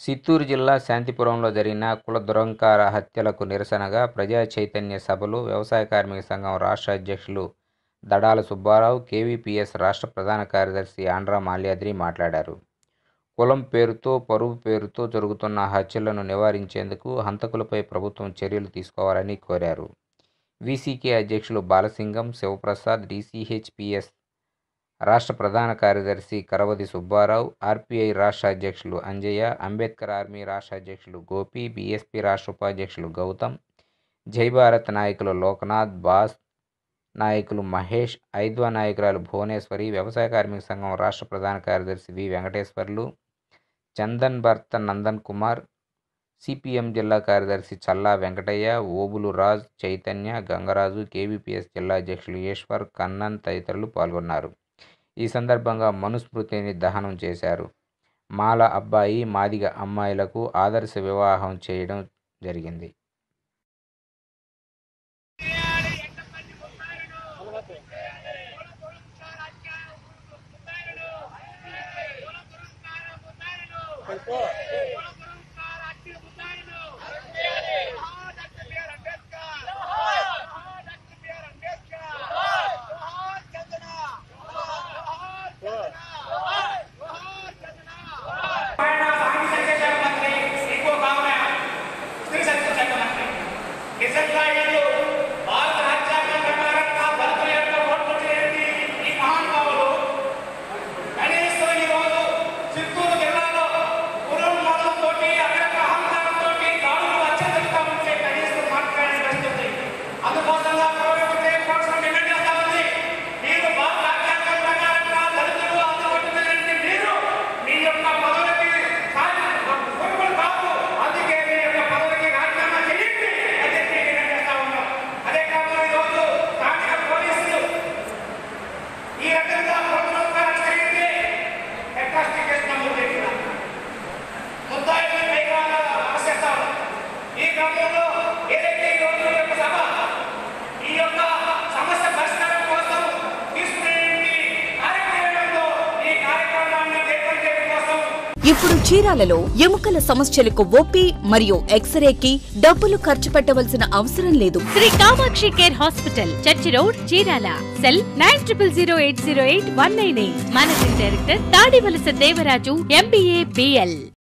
చిత్తూరు జిల్లా శాంతిపురంలో జరిగిన కుల దురంకార హత్యలకు నిరసనగా ప్రజా చైతన్య సభలో వ్యవసాయ కార్మిక సంఘం రాష్ట్ర అధ్యక్షులు దడాల సుబ్బారావు కేవీపీఎస్ రాష్ట్ర ప్రధాన కార్యదర్శి ఆండ్రా మాల్యాద్రి మాట్లాడారు కులం పేరుతో పరువు పేరుతో జరుగుతున్న హత్యలను నివారించేందుకు హంతకులపై ప్రభుత్వం చర్యలు తీసుకోవాలని కోరారు వీసీకే అధ్యక్షులు బాలసింగం శివప్రసాద్ డీసీహెచ్పిఎస్ రాష్ట్ర ప్రధాన కార్యదర్శి కరవది సుబ్బారావు ఆర్పీఐ రాష్ట్ర అధ్యక్షులు అంజయ్య అంబేద్కర్ ఆర్మీ రాష్ట్ర అధ్యక్షులు గోపి బీఎస్పీ రాష్ట్ర ఉపాధ్యక్షులు గౌతమ్ జై భారత్ నాయకులు లోకనాథ్ బాస్ నాయకులు మహేష్ ఐద్వా నాయకురాలు భువనేశ్వరి వ్యవసాయ కార్మిక సంఘం రాష్ట్ర ప్రధాన కార్యదర్శి వి వెంకటేశ్వర్లు చందన్ భర్త నందన్ కుమార్ సిపిఎం జిల్లా కార్యదర్శి చల్లా వెంకటయ్య ఓబులు రాజ్ చైతన్య గంగరాజు కేవీపీఎస్ జిల్లా అధ్యక్షులు ఈశ్వర్ కన్నన్ తదితరులు పాల్గొన్నారు ఈ సందర్భంగా మనుస్మృతిని దహనం చేశారు మాల అబ్బాయి మాదిగ అమ్మాయిలకు ఆదర్శ వివాహం చేయడం జరిగింది నిజంగా భారత రాజ్యాంగం ప్రకారంగా దళితుల యొక్క ఓట్లు చేయండి ఈ మహానుభావులు కనీసం ఈ రోజు చిత్తూరు జిల్లాలో కులం మతంతో అక్కడ అహంకారంతో దాడులు అత్యధికంగా ఉంటే కనీసం మాట్లాడే పరిస్థితి అందుకోసంగా ప్రభుత్వం కోసం డిమాండ్ చేస్తా ఉంది మీరు భారత రాజ్యాంగం ప్రకారంగా దళితులు అందుకుంటున్నారంటే మీరు మీ యొక్క పదవులకి కొనుగోలు కాదు అందుకే మీ యొక్క పదవికి రాజీనామా చేయండి అని చెప్పి డిమాండ్ చేస్తా ఉన్నాం అదే కాకుండా ఈరోజు స్థానిక పోలీసులు ఈ రకంగా ప్రభుత్వంగా చేయండి ఎక్కాస్టి కేసు నమోదు చేసిన ముద్దాయిని పైగా అరెస్ట్ చేస్తాం ఈ క్రమంలో ఏదైతే ఈ రోజు యొక్క సభ ఈ యొక్క సమస్య పరిష్కారం కోసం తీసుకునే కార్యక్రమంలో ఈ కార్యక్రమాన్ని జయప్రదం చేయడం కోసం ఇప్పుడు చీరాలలో ఎముకల సమస్యలకు ఓపీ మరియు ఎక్స్రేకి డబ్బులు ఖర్చు పెట్టవలసిన అవసరం లేదు Shri Kamakshi care hospital church road Chirala cell nine triple zero eight zero eight one nine eight managing director Tadivalasa Devaraju MBA BL